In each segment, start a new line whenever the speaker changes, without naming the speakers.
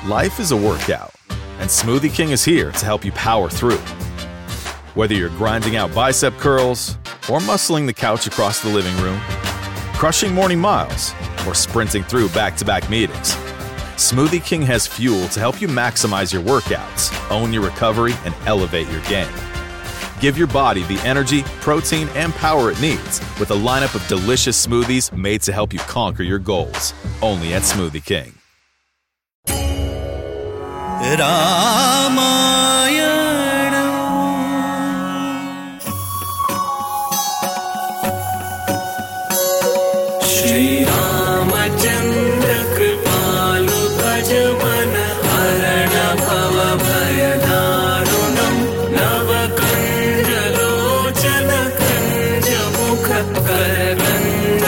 Life is a workout, and Smoothie King is here to help you power through. Whether you're grinding out bicep curls or muscling the couch across the living room, crushing morning miles, or sprinting through back to back meetings, Smoothie King has fuel to help you maximize your workouts, own your recovery, and elevate your game. Give your body the energy, protein, and power it needs with a lineup of delicious smoothies made to help you conquer your goals. Only at Smoothie King.
Shri Ramchandra कृपालु भज मन हरण भव भयदारुणम् नवकञ्जलोचन कञ्ज मुख करकञ्ज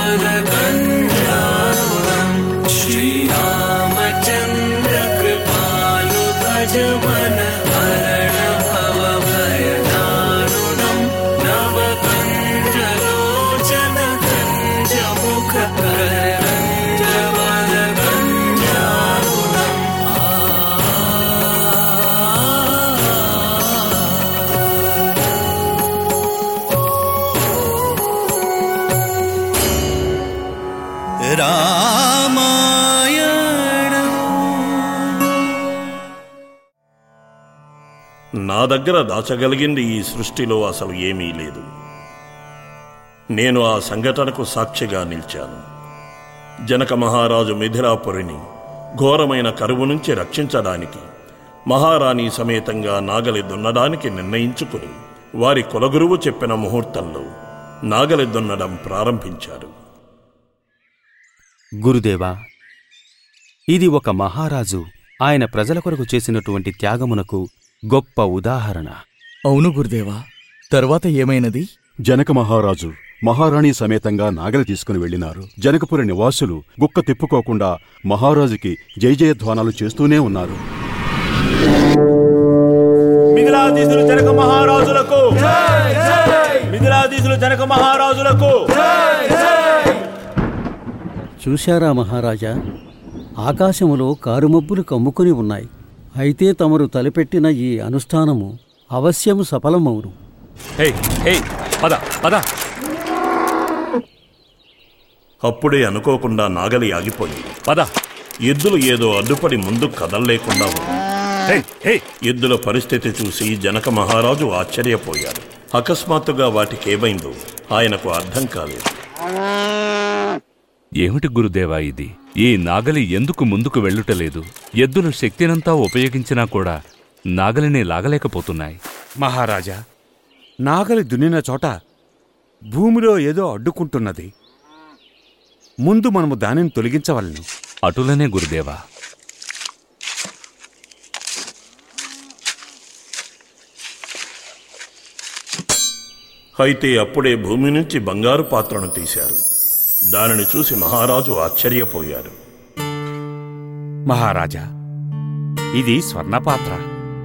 वरकञ्जारुणम् श्रीरामचन्द्र कृपालु भज मन हरण भव भयदारुणम् नवकञ्जलोचन कञ्ज मुख करकञ्ज वरकञ्जारुणम्
నా దగ్గర దాచగలిగింది ఈ సృష్టిలో అసలు ఏమీ లేదు నేను ఆ సంఘటనకు సాక్షిగా నిలిచాను జనక మహారాజు మిథిలాపురిని ఘోరమైన కరువు నుంచి రక్షించడానికి మహారాణి సమేతంగా నాగలి దున్నడానికి నిర్ణయించుకుని వారి కులగురువు చెప్పిన ముహూర్తంలో నాగలి దున్నడం ప్రారంభించారు
గురుదేవా ఇది ఒక మహారాజు ఆయన ప్రజల కొరకు చేసినటువంటి త్యాగమునకు గొప్ప ఉదాహరణ
అవును గురుదేవా తర్వాత ఏమైనది
జనక మహారాజు మహారాణి సమేతంగా నాగలి తీసుకుని వెళ్లినారు జనకపురి నివాసులు గుక్క తిప్పుకోకుండా మహారాజుకి జయ జయధ్వానాలు చేస్తూనే ఉన్నారు
మిథిలాధీశులు జనక మహారాజులకు మిథిలాధీశులు జనక మహారాజులకు
చూశారా మహారాజా ఆకాశములో కారుమబ్బులు కమ్ముకొని ఉన్నాయి అయితే తమరు తలపెట్టిన ఈ అనుష్ఠానము అవశ్యము సఫలమవును
హే హే పద పద
అప్పుడే అనుకోకుండా నాగలి ఆగిపోయింది
పద
ఎద్దులు ఏదో అడ్డుపడి ముందు కదల్లేకుండా ఉంది
హే హే
ఎద్దుల పరిస్థితి చూసి జనక మహారాజు ఆశ్చర్యపోయాడు అకస్మాత్తుగా వాటికేమైందో ఆయనకు అర్థం కాలేదు
ఏమిటి గురుదేవా ఇది ఈ నాగలి ఎందుకు ముందుకు వెళ్ళుటలేదు ఎద్దుల శక్తినంతా ఉపయోగించినా కూడా నాగలిని లాగలేకపోతున్నాయి
మహారాజా నాగలి దున్నిన చోట భూమిలో ఏదో అడ్డుకుంటున్నది ముందు మనము దానిని తొలగించవలను
అటులనే గురుదేవా
అయితే అప్పుడే భూమి నుంచి బంగారు పాత్రను తీశారు దానిని చూసి మహారాజు ఆశ్చర్యపోయారు
మహారాజా ఇది స్వర్ణపాత్ర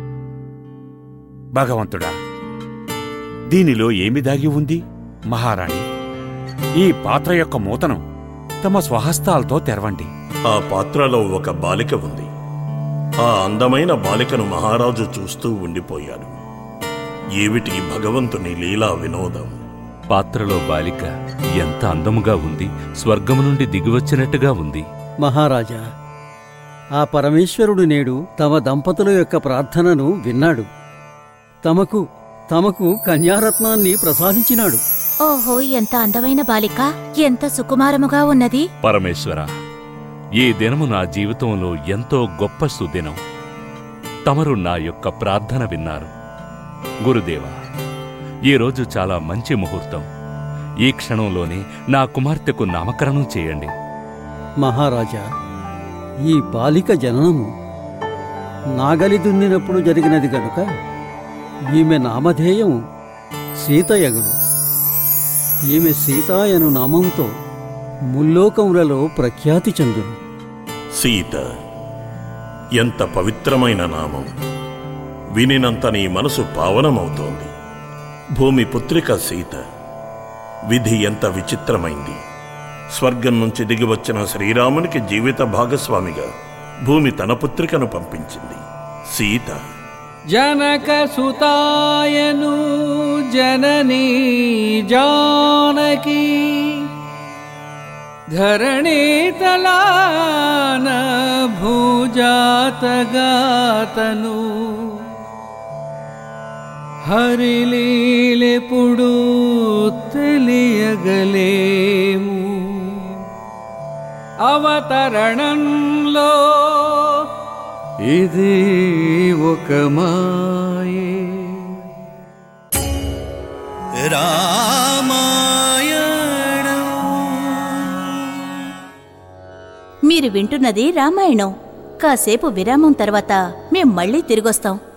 భగవంతుడా దీనిలో ఏమి దాగి ఉంది మహారాణి ఈ పాత్ర యొక్క మూతను తమ స్వహస్తాలతో తెరవండి
ఆ పాత్రలో ఒక బాలిక ఉంది ఆ అందమైన బాలికను మహారాజు చూస్తూ ఉండిపోయాడు ఏమిటి భగవంతుని లీలా వినోదం
పాత్రలో బాలిక ఎంత అందముగా ఉంది స్వర్గము నుండి దిగివచ్చినట్టుగా ఉంది
మహారాజా ఆ పరమేశ్వరుడు నేడు తమ దంపతుల యొక్క ప్రార్థనను విన్నాడు తమకు తమకు కన్యారత్నాన్ని ప్రసాదించినాడు
ఓహో ఎంత అందమైన బాలిక ఎంత సుకుమారముగా ఉన్నది
పరమేశ్వర ఈ దినము నా జీవితంలో ఎంతో గొప్ప సుదినం తమరు నా యొక్క ప్రార్థన విన్నారు గురుదేవా ఈరోజు చాలా మంచి ముహూర్తం ఈ క్షణంలోనే నా కుమార్తెకు నామకరణం చేయండి
మహారాజా ఈ బాలిక జననము నాగలి దున్నినప్పుడు జరిగినది గనుక ఈమె నామధేయం సీతయగును ఈమె సీతాయను నామంతో ముల్లోకములలో ప్రఖ్యాతి చెందును
సీత ఎంత పవిత్రమైన నామం వినినంత నీ మనసు పావనమవుతోంది భూమి పుత్రిక సీత విధి ఎంత విచిత్రమైంది స్వర్గం నుంచి దిగివచ్చిన శ్రీరామునికి జీవిత భాగస్వామిగా భూమి తన పుత్రికను పంపించింది సీత
జనక సుతాయను జననీ జానకి ధరణీతలాన భూజాతగాతను హరిలీలెప్పుడు తెలియగలేము అవతరణంలో ఇది ఒక మాయే
మీరు వింటున్నది రామాయణం కాసేపు విరామం తర్వాత మేం మళ్ళీ తిరిగొస్తాం